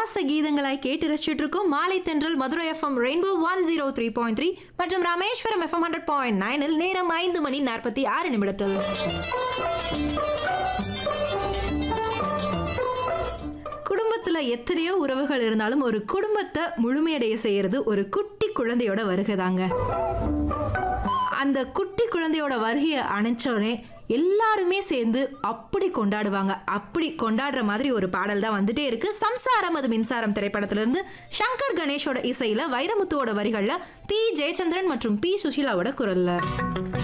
ராச கீதங்களாய் கேட்டு ரசிச்சுட்டு இருக்கோம் மாலை தென்றல் Madurai FM rainbow one zero three point three மற்றும் ராமேஸ்வரம் எஃப்எம் ஹண்ட்ரட் பாயிண்ட் நைனில் நேரம் ஐந்து மணி நாற்பத்தி ஆறு நிமிடத்தில் குடும்பத்துல எத்தனையோ உறவுகள் இருந்தாலும் ஒரு குடும்பத்தை முழுமையடைய செய்யறது ஒரு குட்டி குழந்தையோட வருகைதாங்க அந்த குட்டி குழந்தையோட வருகையை அணைச்சோடனே எல்லாருமே சேர்ந்து அப்படி கொண்டாடுவாங்க அப்படி கொண்டாடுற மாதிரி ஒரு பாடல் தான் வந்துட்டே இருக்கு சம்சாரம் அது மின்சாரம் திரைப்படத்துல இருந்து சங்கர் கணேஷோட இசையில வைரமுத்துவோட வரிகள்ல பி ஜெயச்சந்திரன் மற்றும் பி சுஷீலாவோட குரல்ல